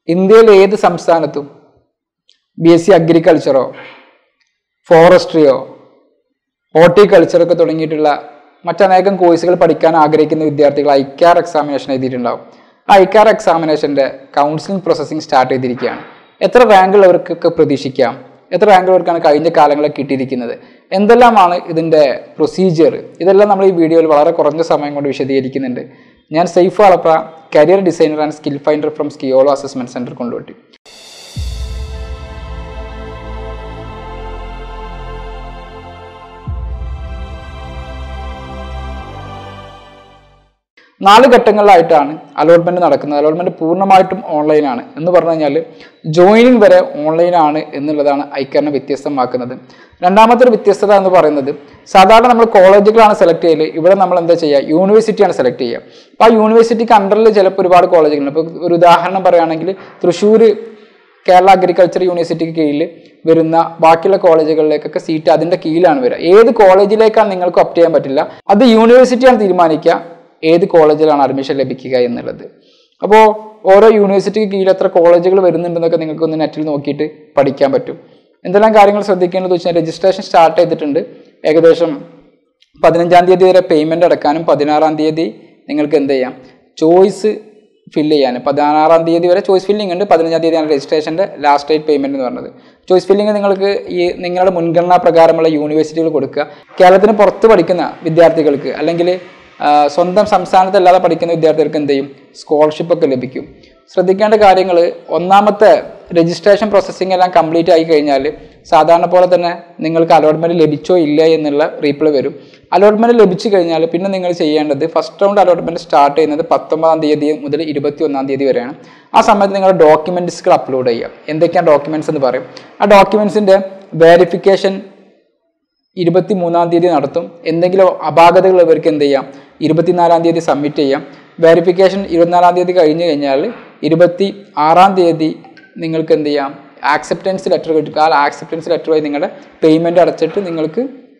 ഇന്ത്യയിൽ ഏത് സംസ്ഥാനത്തും ബി എസ് സി അഗ്രികൾച്ചറോ ഫോറസ്ട്രിയോ ഹോർട്ടിക്കൾച്ചറൊക്കെ തുടങ്ങിയിട്ടുള്ള മറ്റനേകം കോഴ്സുകൾ പഠിക്കാൻ ആഗ്രഹിക്കുന്ന വിദ്യാർത്ഥികൾ ഐക്കാർ എക്സാമിനേഷൻ എഴുതിയിട്ടുണ്ടാവും ആ ഐക്കാർ എക്സാമിനേഷൻ്റെ കൗൺസിലിംഗ് പ്രോസസ്സിംഗ് സ്റ്റാർട്ട് ചെയ്തിരിക്കുകയാണ് എത്ര റാങ്കുള്ളവർക്കൊക്കെ പ്രതീക്ഷിക്കാം എത്ര റാങ്കുള്ളവർക്കാണ് കഴിഞ്ഞ കാലങ്ങളിൽ കിട്ടിയിരിക്കുന്നത് എന്തെല്ലാമാണ് ഇതിൻ്റെ പ്രൊസീജിയർ ഇതെല്ലാം നമ്മൾ ഈ വീഡിയോയിൽ വളരെ കുറഞ്ഞ സമയം കൊണ്ട് വിശദീകരിക്കുന്നുണ്ട് ഞാൻ Saif Alapra career designer and skill finder from സ്കിയോളോ അസസ്മെൻറ്റ് സെൻറ്റർ കൊണ്ടുപോട്ടി നാല് ഘട്ടങ്ങളിലായിട്ടാണ് അലോട്ട്മെന്റ് നടക്കുന്നത് അലോട്ട്മെന്റ് പൂർണ്ണമായിട്ടും ഓൺലൈനാണ് എന്ന് പറഞ്ഞു കഴിഞ്ഞാൽ ജോയിനിങ് വരെ ഓൺലൈനാണ് എന്നുള്ളതാണ് ഐക്കാറിനെ വ്യത്യസ്തമാക്കുന്നത് രണ്ടാമത്തെ ഒരു വ്യത്യസ്തത എന്ന് പറയുന്നത് സാധാരണ നമ്മൾ കോളേജുകളാണ് സെലക്ട് ചെയ്യല് ഇവിടെ നമ്മൾ എന്താ ചെയ്യുക യൂണിവേഴ്സിറ്റിയാണ് സെലക്ട് ചെയ്യുക അപ്പോൾ ആ യൂണിവേഴ്സിറ്റിക്ക് അണ്ടറിൽ ചിലപ്പോൾ ഒരുപാട് കോളേജുകളുണ്ട് ഇപ്പോൾ ഒരു ഉദാഹരണം പറയുകയാണെങ്കിൽ തൃശ്ശൂർ കേരള അഗ്രികൾച്ചർ യൂണിവേഴ്സിറ്റിക്ക് കീഴിൽ വരുന്ന ബാക്കിയുള്ള കോളേജുകളിലേക്കൊക്കെ സീറ്റ് അതിൻ്റെ കീഴിലാണ് വരിക ഏത് കോളേജിലേക്കാണ് നിങ്ങൾക്ക് ഒപ്റ്റ് ചെയ്യാൻ പറ്റില്ല അത് യൂണിവേഴ്സിറ്റിയാണ് തീരുമാനിക്കുക ഏത് കോളേജിലാണ് അഡ്മിഷൻ ലഭിക്കുക എന്നുള്ളത് അപ്പോൾ ഓരോ യൂണിവേഴ്സിറ്റിക്ക് കീഴിൽ എത്ര കോളേജുകൾ വരുന്നുണ്ടെന്നൊക്കെ നിങ്ങൾക്ക് ഒന്ന് നെറ്റിൽ നോക്കിയിട്ട് പഠിക്കാൻ പറ്റും എന്തെല്ലാം കാര്യങ്ങൾ ശ്രദ്ധിക്കേണ്ടത് വെച്ചാൽ രജിസ്ട്രേഷൻ സ്റ്റാർട്ട് ചെയ്തിട്ടുണ്ട് ഏകദേശം പതിനഞ്ചാം തീയതി വരെ പേയ്മെൻറ്റ് അടക്കാനും പതിനാറാം തീയതി നിങ്ങൾക്ക് എന്ത് ചെയ്യാം ചോയ്സ് ഫില്ല് ചെയ്യാൻ പതിനാറാം തീയതി വരെ ചോയ്സ് ഫില്ലിംഗ് ഉണ്ട് പതിനഞ്ചാം തീയതിയാണ് രജിസ്ട്രേഷൻ്റെ ലാസ്റ്റ് ഡേറ്റ് പേയ്മെൻറ്റ് എന്ന് പറഞ്ഞത് ചോയ്സ് ഫില്ലിംഗ് നിങ്ങൾക്ക് ഈ നിങ്ങളുടെ മുൻഗണനാ പ്രകാരമുള്ള യൂണിവേഴ്സിറ്റികൾ കൊടുക്കുക കേരളത്തിന് പുറത്ത് പഠിക്കുന്ന വിദ്യാർത്ഥികൾക്ക് അല്ലെങ്കിൽ ആ, സ്വന്തം സംസ്ഥാനത്തല്ലാതെ പഠിക്കുന്ന വിദ്യാർത്ഥികൾക്ക് എന്ത് ചെയ്യും സ്കോളർഷിപ്പ് ഒക്കെ ലഭിക്കും ശ്രദ്ധിക്കേണ്ട കാര്യങ്ങൾ ഒന്നാമത്തെ രജിസ്ട്രേഷൻ പ്രോസസ്സിംഗ് എല്ലാം കംപ്ലീറ്റ് ആയി കഴിഞ്ഞാൽ സാധാരണ പോലെ തന്നെ നിങ്ങൾക്ക് അലോട്ട്മെൻറ്റ് ലഭിച്ചോ ഇല്ല എന്നുള്ള റീപ്ലൈ വരും അലോട്ട്മെൻറ്റ് ലഭിച്ചു കഴിഞ്ഞാൽ പിന്നെ നിങ്ങൾ ചെയ്യേണ്ടത് ഫസ്റ്റ് റൗണ്ട് അലോട്ട്മെൻറ്റ് സ്റ്റാർട്ട് ചെയ്യുന്നത് പത്തൊമ്പതാം തീയതി മുതൽ ഇരുപത്തി ഒന്നാം തീയതി വരെയാണ് ആ സമയത്ത് നിങ്ങളുടെ ഡോക്യുമെൻറ്റ്സുകൾ അപ്ലോഡ് ചെയ്യുക എന്തൊക്കെയാണ് ഡോക്യുമെൻറ്റ്സ് എന്ന് പറയും ആ ഡോക്യുമെൻറ്റ്സിൻ്റെ വെരിഫിക്കേഷൻ ഇരുപത്തി മൂന്നാം തീയതി നടത്തും എന്തെങ്കിലും അപാകതകൾ ഇവർക്ക് എന്ത് ചെയ്യാം ഇരുപത്തിനാലാം തീയതി സബ്മിറ്റ് ചെയ്യാം വെരിഫിക്കേഷൻ ഇരുപത്തിനാലാം തീയതി കഴിഞ്ഞ് കഴിഞ്ഞാൽ ഇരുപത്തി ആറാം തീയതി നിങ്ങൾക്ക് എന്ത് ചെയ്യാം ആക്സെപ്റ്റൻസ് ലെറ്റർ കിട്ടുക ആ ആക്സെപ്റ്റൻസ് ലെറ്റർ വഴി നിങ്ങളുടെ പേയ്മെൻറ്റ് അടച്ചിട്ട് നിങ്ങൾക്ക്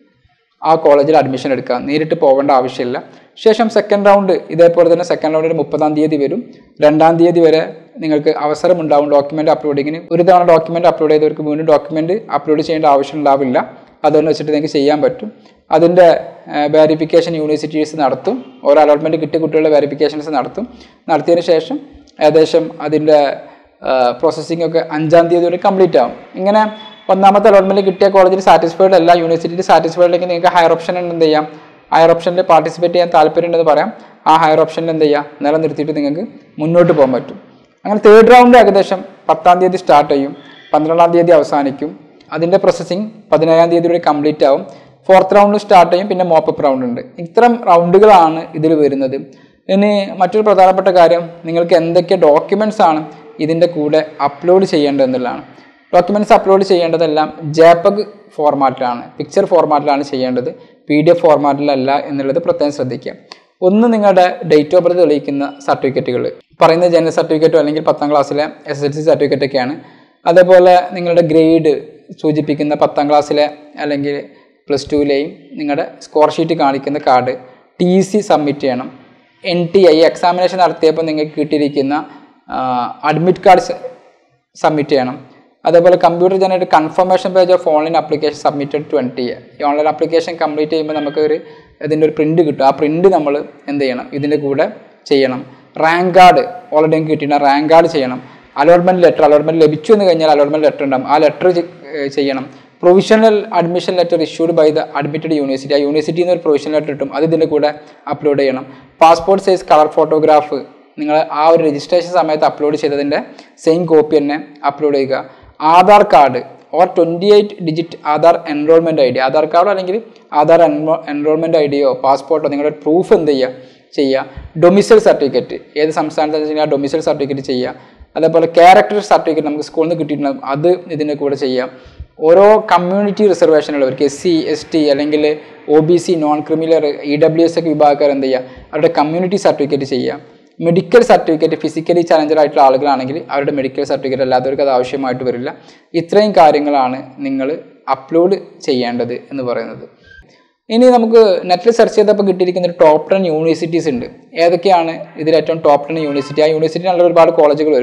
ആ കോളേജിൽ അഡ്മിഷൻ എടുക്കാം നേരിട്ട് പോകേണ്ട ആവശ്യമില്ല ശേഷം സെക്കൻഡ് റൗണ്ട് ഇതേപോലെ തന്നെ സെക്കൻഡ് റൗണ്ടിന് മുപ്പതാം തീയതി വരും രണ്ടാം തീയതി വരെ നിങ്ങൾക്ക് അവസരമുണ്ടാവും ഡോക്യുമെൻ്റ് അപ്ലോഡിങ്ങിന് ഒരു തവണ ഡോക്യുമെൻ്റ് അപ്ലോഡ് ചെയ്തവർക്ക് വീണ്ടും ഡോക്യുമെൻ്റ് അപ്ലോഡ് ചെയ്യേണ്ട ആവശ്യം ഉണ്ടാവില്ല അതുകൊണ്ട് വെച്ചിട്ട് നിങ്ങൾക്ക് ചെയ്യാൻ പറ്റും അതിൻ്റെ വെരിഫിക്കേഷൻ യൂണിവേഴ്സിറ്റീസ് നടത്തും ഓരോ അലോട്ട്മെൻറ്റ് കിട്ടിയ കുട്ടികളുടെ വെരിഫിക്കേഷൻസ് നടത്തും നടത്തിയതിന് ശേഷം ഏകദേശം അതിൻ്റെ പ്രോസസ്സിംഗ് ഒക്കെ അഞ്ചാം തീയതി വരെ കംപ്ലീറ്റ് ആവും ഇങ്ങനെ ഒന്നാമത്തെ അലോട്ട്മെൻറ്റ് കിട്ടിയ കോളേജിൽ സാറ്റിസ്ഫൈഡ് അല്ല യൂണിവേഴ്സിറ്റിയിൽ സാറ്റിസ്ഫൈഡ് അല്ലെങ്കിൽ നിങ്ങൾക്ക് ഹയർ ഓപ്ഷൻ എന്ത് ചെയ്യാം ഹയർ ഓപ്ഷനിൽ പാർട്ടിസിപ്പേറ്റ് ചെയ്യാൻ താല്പര്യമുണ്ടെന്ന് പറയാം ആ ഹയർ ഓപ്ഷനിൽ എന്ത് ചെയ്യാം നിലനിർത്തിയിട്ട് നിങ്ങൾക്ക് മുന്നോട്ട് പോകാൻ പറ്റും അങ്ങനെ തേർഡ് റൗണ്ട് ഏകദേശം പത്താം തീയതി സ്റ്റാർട്ട് ചെയ്യും പന്ത്രണ്ടാം തീയതി അവസാനിക്കും അതിൻ്റെ പ്രോസസ്സിങ് പതിനേഴാം തീയതി വരെ കംപ്ലീറ്റ് ആവും ഫോർത്ത് റൗണ്ട് സ്റ്റാർട്ട് ചെയ്യും പിന്നെ മോപ്പപ്പ് റൗണ്ട് ഉണ്ട് ഇത്തരം റൗണ്ടുകളാണ് ഇതിൽ വരുന്നത് ഇനി മറ്റൊരു പ്രധാനപ്പെട്ട കാര്യം നിങ്ങൾക്ക് എന്തൊക്കെ ഡോക്യുമെൻറ്റ്സ് ആണ് ഇതിൻ്റെ കൂടെ അപ്ലോഡ് ചെയ്യേണ്ടത് എന്നുള്ളതാണ് ഡോക്യുമെൻറ്റ്സ് അപ്ലോഡ് ചെയ്യേണ്ടതെല്ലാം ജാപ്പഗ് ഫോർമാറ്റിലാണ് പിക്ചർ ഫോർമാറ്റിലാണ് ചെയ്യേണ്ടത് പി ഡി എഫ് ഫോർമാറ്റിലല്ല എന്നുള്ളത് പ്രത്യേകം ശ്രദ്ധിക്കുക ഒന്ന് നിങ്ങളുടെ ഡേറ്റ് ഓഫ് ബർത്ത് തെളിയിക്കുന്ന സർട്ടിഫിക്കറ്റുകൾ പറയുന്ന ജനറൽ സർട്ടിഫിക്കറ്റോ അല്ലെങ്കിൽ പത്താം ക്ലാസ്സിലെ എസ് എസ് എൽ സി സർട്ടിഫിക്കറ്റൊക്കെയാണ് അതേപോലെ നിങ്ങളുടെ ഗ്രേഡ് സൂചിപ്പിക്കുന്ന പത്താം ക്ലാസ്സിലെ അല്ലെങ്കിൽ പ്ലസ് ടുവിലെയും നിങ്ങളുടെ സ്കോർ ഷീറ്റ് കാണിക്കുന്ന കാർഡ് ടി സി സബ്മിറ്റ് ചെയ്യണം എൻ ടി ഐ എക്സാമിനേഷൻ നടത്തിയപ്പോൾ നിങ്ങൾക്ക് കിട്ടിയിരിക്കുന്ന അഡ്മിറ്റ് കാർഡ് സബ്മിറ്റ് ചെയ്യണം അതേപോലെ computer generate confirmation page of online application submitted twenty ഈ ഓൺലൈൻ ആപ്ലിക്കേഷൻ കംപ്ലീറ്റ് ചെയ്യുമ്പോൾ നമുക്ക് ഒരു ഇതിൻ്റെ ഒരു പ്രിൻറ്റ് കിട്ടും ആ പ്രിൻറ്റ് നമ്മൾ എന്ത് ചെയ്യണം ഇതിൻ്റെ കൂടെ ചെയ്യണം റാങ്ക് കാർഡ് ഓൾറെഡി കിട്ടിയിട്ട് റാങ്ക് കാർഡ് ചെയ്യണം അലോട്ട്മെൻറ്റ് ലെറ്റർ അലോട്ട്മെൻറ്റ് ലഭിച്ചു എന്ന് കഴിഞ്ഞാൽ അലോട്ട്മെൻറ്റ് ലെറ്റർ ഉണ്ടാകും ആ ലെറ്റർ ചെയ്യണം provisional admission letter issued by the admitted university ആ യൂണിവേഴ്സിറ്റിയിൽ നിന്ന് ഒരു പ്രൊവിഷണൽ ലെറ്റർ കിട്ടും അത് ഇതിൻ്റെ കൂടെ അപ്ലോഡ് ചെയ്യണം പാസ്പോർട്ട് സൈസ് കളർ ഫോട്ടോഗ്രാഫ് നിങ്ങൾ ആ ഒരു രജിസ്ട്രേഷൻ സമയത്ത് അപ്ലോഡ് ചെയ്തതിൻ്റെ സെയിം കോപ്പി തന്നെ അപ്ലോഡ് ചെയ്യുക Aadhaar card or twenty eight digit Aadhaar enrolment I D Aadhaar കാർഡോ അല്ലെങ്കിൽ ആധാർ എൻറോ എൻറോൾമെൻറ്റ് ഐ ഡിയോ പാസ്പോർട്ടോ നിങ്ങളുടെ പ്രൂഫ് എന്ത് ചെയ്യുക ചെയ്യുക ഡൊമിസൈൽ സർട്ടിഫിക്കറ്റ് ഏത് സംസ്ഥാനത്താണെന്ന് വെച്ചാൽ ആ ഡൊമിസൈൽ സർട്ടിഫിക്കറ്റ് ചെയ്യുക അതേപോലെ ക്യാരക്ടർ സർട്ടിഫിക്കറ്റ് നമുക്ക് സ്കൂളിൽ നിന്ന് കിട്ടിയിട്ടുണ്ടാകും അത് ഇതിൻ്റെ കൂടെ ചെയ്യാം ഓരോ കമ്മ്യൂണിറ്റി റിസർവേഷനുള്ളവർക്ക് എസ് സി എസ് ടി അല്ലെങ്കിൽ O B C non criminal E W S ഒക്കെ വിഭാഗക്കാർ എന്ത് ചെയ്യുക അവരുടെ കമ്മ്യൂണിറ്റി സർട്ടിഫിക്കറ്റ് ചെയ്യുക മെഡിക്കൽ സർട്ടിഫിക്കറ്റ് ഫിസിക്കലി ചലഞ്ചർ ആയിട്ടുള്ള ആളുകളാണെങ്കിൽ അവരുടെ മെഡിക്കൽ സർട്ടിഫിക്കറ്റ് അല്ലാത്തവർക്ക് അത് ആവശ്യമായിട്ട് വരില്ല ഇത്രയും കാര്യങ്ങളാണ് നിങ്ങൾ അപ്ലോഡ് ചെയ്യേണ്ടത് എന്ന് പറയുന്നത് ഇനി നമുക്ക് നെറ്റിൽ സെർച്ച് ചെയ്തപ്പോൾ കിട്ടിയിരിക്കുന്ന ഒരു ടോപ്പ് ടെൻ യൂണിവേഴ്സിറ്റീസ് ഉണ്ട് ഏതൊക്കെയാണ് ഇതിൽ ഏറ്റവും ടോപ്പ് ടെൻ യൂണിവേഴ്സിറ്റി ആ യൂണിവേഴ്സിറ്റി നല്ല ഒരുപാട് കോളേജുകൾ വരും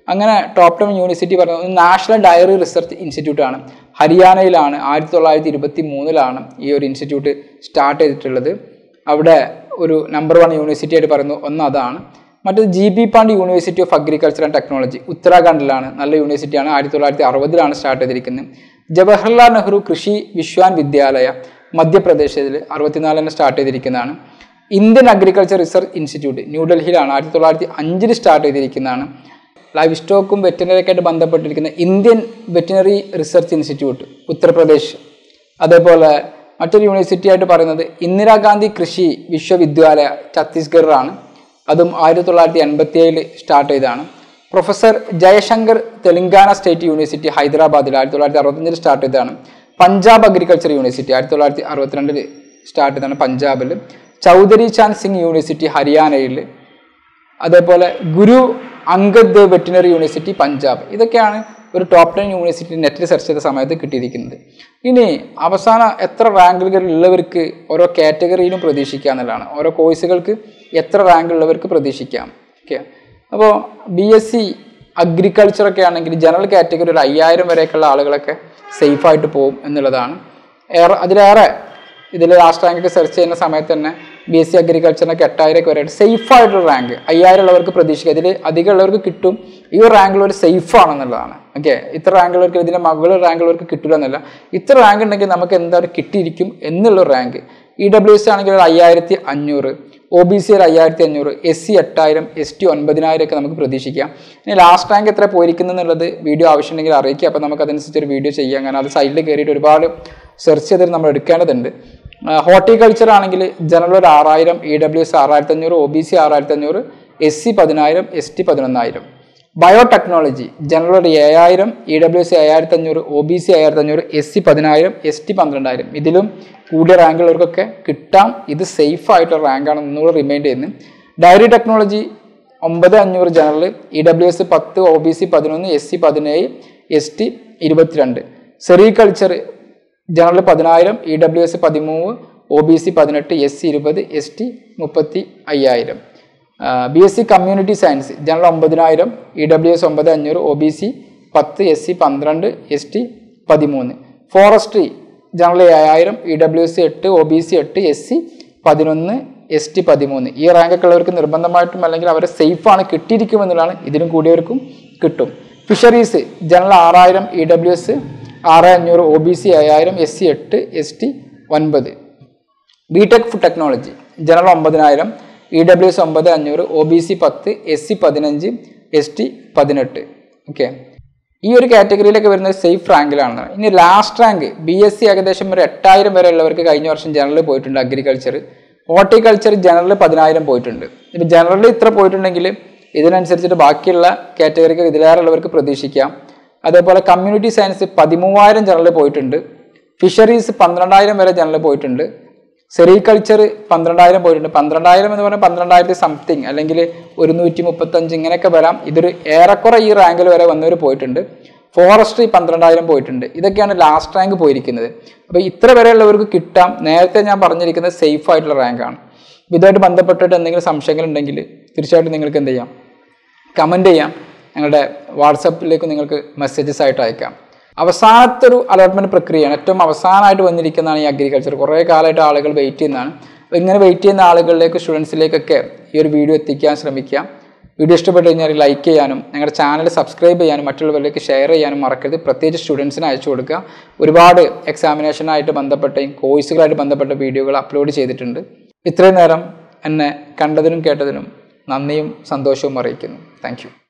അങ്ങനെ ടോപ്പ് ടെൻ യൂണിവേഴ്സിറ്റി പറയുന്നത് നാഷണൽ ഡയറി റിസർച്ച് ഇൻസ്റ്റിറ്റ്യൂട്ട് ആണ് ഹരിയാനയിലാണ് ആയിരത്തി തൊള്ളായിരത്തി ഇരുപത്തി മൂന്നിലാണ് ഈ ഒരു ഇൻസ്റ്റിറ്റ്യൂട്ട് സ്റ്റാർട്ട് ചെയ്തിട്ടുള്ളത് അവിടെ ഒരു നമ്പർ വൺ യൂണിവേഴ്സിറ്റി ആയിട്ട് പറയുന്നു ഒന്ന് അതാണ് മറ്റേത് G B Pant university of agriculture and technology ഉത്തരാഖണ്ഡിലാണ് നല്ല യൂണിവേഴ്സിറ്റിയാണ് ആയിരത്തി തൊള്ളായിരത്തി അറുപതിലാണ് സ്റ്റാർട്ട് ചെയ്തിരിക്കുന്നത് ജവഹർലാൽ നെഹ്റു കൃഷി വിശ്വാൻ വിദ്യാലയ മധ്യപ്രദേശിൽ അറുപത്തിനാലിന് സ്റ്റാർട്ട് ചെയ്തിരിക്കുന്നതാണ് ഇന്ത്യൻ അഗ്രികൾച്ചർ റിസർച്ച് ഇൻസ്റ്റിറ്റ്യൂട്ട് ന്യൂഡൽഹിയിലാണ് ആയിരത്തി തൊള്ളായിരത്തി അഞ്ചിൽ സ്റ്റാർട്ട് ചെയ്തിരിക്കുന്നതാണ് ലൈഫ് സ്റ്റോക്കും വെറ്റിനറിയൊക്കെ ആയിട്ട് ബന്ധപ്പെട്ടിരിക്കുന്ന Indian veterinary research institute Uttar Pradesh അതേപോലെ മറ്റൊരു യൂണിവേഴ്സിറ്റി ആയിട്ട് പറയുന്നത് ഇന്ദിരാഗാന്ധി കൃഷി വിശ്വവിദ്യാലയ ഛത്തീസ്ഗഡിലാണ് അതും ആയിരത്തി തൊള്ളായിരത്തി എൺപത്തി ഏഴിൽ സ്റ്റാർട്ട് ചെയ്തതാണ് professor Jayashankar Telangana state university ഹൈദരാബാദിൽ ആയിരത്തി തൊള്ളായിരത്തി അറുപത്തഞ്ചിൽ സ്റ്റാർട്ട് ചെയ്തതാണ് പഞ്ചാബ് അഗ്രികൾച്ചർ യൂണിവേഴ്സിറ്റി ആയിരത്തി തൊള്ളായിരത്തി അറുപത്തിരണ്ടിൽ സ്റ്റാർട്ട് ചെയ്തതാണ് പഞ്ചാബിൽ ചൗധരി ചാന്ദ് സിംഗ് യൂണിവേഴ്സിറ്റി ഹരിയാനയിൽ അതേപോലെ ഗുരു അങ്കദ് ദേവ് വെറ്റിനറി യൂണിവേഴ്സിറ്റി പഞ്ചാബ് ഇതൊക്കെയാണ് ഒരു ടോപ്പ് ടെൻ യൂണിവേഴ്സിറ്റി നെറ്റിൽ സെർച്ച് ചെയ്ത സമയത്ത് കിട്ടിയിരിക്കുന്നത് ഇനി അവസാന എത്ര റാങ്കുകൾ ഉള്ളവർക്ക് ഓരോ കാറ്റഗറിയിലും പ്രതീക്ഷിക്കുക എന്നുള്ളതാണ് ഓരോ കോഴ്സുകൾക്ക് എത്ര റാങ്ക് ഉള്ളവർക്ക് പ്രതീക്ഷിക്കാം ഓക്കെ അപ്പോൾ ബി എസ് സി അഗ്രികൾച്ചർ ഒക്കെ ആണെങ്കിൽ ജനറൽ കാറ്റഗറി ഒരു അയ്യായിരം വരെയൊക്കെയുള്ള ആളുകളൊക്കെ സേഫായിട്ട് പോകും എന്നുള്ളതാണ് ഏറെ അതിലേറെ ഇതിൽ ലാസ്റ്റ് റാങ്കൊക്കെ സെർച്ച് ചെയ്യുന്ന സമയത്ത് തന്നെ ബി എസ് സി അഗ്രികൾച്ചറിനൊക്കെ എട്ടായിരം വരെ സേഫ് ആയിട്ടുള്ള റാങ്ക് അയ്യായിരം ഉള്ളവർക്ക് പ്രതീക്ഷിക്കുക ഇതിൽ അധികം ഉള്ളവർക്ക് കിട്ടും ഈ ഒരു റാങ്കിൽ ഒരു സേഫ് ആണെന്നുള്ളതാണ് ഓക്കെ ഇത്ര റാങ്ക് ഉള്ളവർക്ക് ഇതിൻ്റെ മകളിൽ റാങ്ക് ഉള്ളവർക്ക് കിട്ടില്ല എന്നല്ല ഇത്ര റാങ്ക് ഉണ്ടെങ്കിൽ നമുക്ക് എന്തായാലും കിട്ടിയിരിക്കും എന്നുള്ള റാങ്ക് ഇ ഡബ്ല്യു എസ് ആണെങ്കിൽ ഒരു അയ്യായിരത്തി അഞ്ഞൂറ് ഒ ബി സി ഒരു അയ്യായിരത്തി അഞ്ഞൂറ് എസ് സി എട്ടായിരം എസ് ടി ഒൻപതിനായിരം ഒക്കെ നമുക്ക് പ്രതീക്ഷിക്കാം ഇനി ലാസ്റ്റ് റാങ്ക് എത്ര പോയിരിക്കുന്നു എന്നുള്ളത് വീഡിയോ ആവശ്യമുണ്ടെങ്കിൽ അറിയിക്കുക അപ്പോൾ നമുക്ക് അതനുസരിച്ച് ഒരു വീഡിയോ ചെയ്യാം കാരണം അത് സൈഡിൽ കയറിയിട്ട് ഒരുപാട് സെർച്ച് ചെയ്തിട്ട് നമ്മൾ എടുക്കേണ്ടതുണ്ട് ഹോർട്ടിക്കൾച്ചർ ആണെങ്കിൽ ജനറൽ ഒരു ആറായിരം ഇ ഡബ്ല്യു എസ് ആറായിരത്തി അഞ്ഞൂറ് ഒ ബി സി ആറായിരത്തി അഞ്ഞൂറ് എസ് സി പതിനായിരം എസ് ടി പതിനൊന്നായിരം ബയോടെക്നോളജി ജനറൽ ഒരു ഏഴായിരം ഇ ഡബ്ല്യു എസ് അയ്യായിരത്തി അഞ്ഞൂറ് ഒ ബി സി അയ്യായിരത്തി അഞ്ഞൂറ് എസ് സി പതിനായിരം എസ് ടി പന്ത്രണ്ടായിരം ഇതിലും കൂടിയ റാങ്കുള്ളവർക്കൊക്കെ കിട്ടാം ഇത് സേഫ് ആയിട്ടുള്ള റാങ്കാണ് ഒന്നുകൂടെ റിമൈൻഡ് ചെയ്യുന്നത് ഡയറി ടെക്നോളജി ഒമ്പത് അഞ്ഞൂറ് ജനറൽ ഇ ഡബ്ല്യു എസ് പത്ത് ഒ ബി സി പതിനൊന്ന് എസ് സി പതിനേഴ് എസ് ടി ഇരുപത്തിരണ്ട് സെറികൾച്ചർ ജനറൽ പതിനായിരം ഇ ഡബ്ല്യു എസ് പതിമൂന്ന് ഒ ബി സി പതിനെട്ട് എസ് സി ഇരുപത് എസ് ടി മുപ്പത്തി അയ്യായിരം B S C community science general ഒമ്പതിനായിരം ഇ ഡബ്ല്യു എസ് ഒമ്പത് അഞ്ഞൂറ് ഒ ബി സി പത്ത് എസ് സി പന്ത്രണ്ട് എസ് ടി പതിമൂന്ന് ഫോറസ്ട്രി ജനറൽ ഏഴായിരം ഇ ഡബ്ല്യു എസ് എട്ട് ഒ ബി സി എട്ട് എസ് സി പതിനൊന്ന് എസ് ടി പതിമൂന്ന് ഈ റാങ്കൊക്കെ ഉള്ളവർക്ക് നിർബന്ധമായിട്ടും അല്ലെങ്കിൽ അവരെ സേഫാണ് കിട്ടിയിരിക്കുമെന്നുള്ളതാണ് ഇതിനും കൂടിയവർക്കും കിട്ടും ഫിഷറീസ് ജനറൽ ആറായിരം ഇ ഡബ്ല്യു എസ് ആറ് അഞ്ഞൂറ് ഒ ബി സി അയ്യായിരം എസ് സി എട്ട് എസ് ടി ഒൻപത് B tech food technology general ഒമ്പതിനായിരം ഇ ഡബ്ല്യു എസ് ഒമ്പത് അഞ്ഞൂറ് ഒ ബി സി പത്ത് എസ് സി പതിനഞ്ച് എസ് ടി പതിനെട്ട് ഓക്കെ ഈ ഒരു കാറ്റഗറിയിലൊക്കെ വരുന്നത് സേഫ് റാങ്കിലാണ് ഇനി last rank B S C ഏകദേശം ഒരു എട്ടായിരം വരെ ഉള്ളവർക്ക് കഴിഞ്ഞ വർഷം ജനറൽ പോയിട്ടുണ്ട് അഗ്രികൾച്ചർ ഹോർട്ടിക്കൾച്ചർ ജനറൽ പതിനായിരം പോയിട്ടുണ്ട് ഇപ്പം ജനറൽ ഇത്ര പോയിട്ടുണ്ടെങ്കിൽ ഇതിനനുസരിച്ചിട്ട് ബാക്കിയുള്ള കാറ്റഗറിക്ക് ഇതിലേറെ ഉള്ളവർക്ക് പ്രതീക്ഷിക്കാം അതേപോലെ കമ്മ്യൂണിറ്റി സയൻസ് പതിമൂവായിരം ജനറൽ പോയിട്ടുണ്ട് ഫിഷറീസ് പന്ത്രണ്ടായിരം വരെ ജനറൽ പോയിട്ടുണ്ട് സെറികൾച്ചർ പന്ത്രണ്ടായിരം പോയിട്ടുണ്ട് പന്ത്രണ്ടായിരം എന്ന് പറഞ്ഞാൽ പന്ത്രണ്ടായിരത്തി സംതിങ് അല്ലെങ്കിൽ ഒരുന്നൂറ്റി മുപ്പത്തഞ്ച് ഇങ്ങനെയൊക്കെ വരാം ഇതൊരു ഏറെക്കുറെ ഈ റാങ്കിൽ വരെ വന്നവർ പോയിട്ടുണ്ട് ഫോറസ്ട്രി പന്ത്രണ്ടായിരം പോയിട്ടുണ്ട് ഇതൊക്കെയാണ് ലാസ്റ്റ് റാങ്ക് പോയിരിക്കുന്നത് അപ്പോൾ ഇത്ര വരെയുള്ളവർക്ക് കിട്ടാം നേരത്തെ ഞാൻ പറഞ്ഞിരിക്കുന്നത് സേഫ് ആയിട്ടുള്ള റാങ്കാണ് അപ്പോൾ ഇതുമായിട്ട് ബന്ധപ്പെട്ടിട്ട് എന്തെങ്കിലും സംശയങ്ങൾ ഉണ്ടെങ്കിൽ തീർച്ചയായിട്ടും നിങ്ങൾക്ക് എന്ത് ചെയ്യാം കമൻറ്റ് ചെയ്യാം ഞങ്ങളുടെ വാട്സപ്പിലേക്ക് നിങ്ങൾക്ക് മെസ്സേജസ് ആയിട്ട് അയക്കാം അവസാനത്തെ ഒരു അലോട്ട്മെൻറ്റ് പ്രക്രിയയാണ് ഏറ്റവും അവസാനമായിട്ട് വന്നിരിക്കുന്നതാണ് ഈ അഗ്രികൾച്ചർ കുറേ കാലമായിട്ട് ആളുകൾ വെയിറ്റ് ചെയ്യുന്നതാണ് അപ്പോൾ ഇങ്ങനെ വെയിറ്റ് ചെയ്യുന്ന ആളുകളിലേക്ക് സ്റ്റുഡൻസിലേക്കൊക്കെ ഈ ഒരു വീഡിയോ എത്തിക്കാൻ ശ്രമിക്കാം വീഡിയോ ഇഷ്ടപ്പെട്ട് കഴിഞ്ഞാൽ ലൈക്ക് ചെയ്യാനും ഞങ്ങളുടെ ചാനൽ സബ്സ്ക്രൈബ് ചെയ്യാനും മറ്റുള്ളവരിലേക്ക് ഷെയർ ചെയ്യാനും മറക്കരുത് പ്രത്യേകിച്ച് സ്റ്റുഡൻസിന് അയച്ചു കൊടുക്കുക ഒരുപാട് എക്സാമിനേഷനായിട്ട് ബന്ധപ്പെട്ട കോഴ്സുകളായിട്ട് ബന്ധപ്പെട്ട വീഡിയോകൾ അപ്ലോഡ് ചെയ്തിട്ടുണ്ട് ഇത്രയും നേരം എന്നെ കണ്ടതിനും കേട്ടതിനും നന്ദിയും സന്തോഷവും അറിയിക്കുന്നു താങ്ക്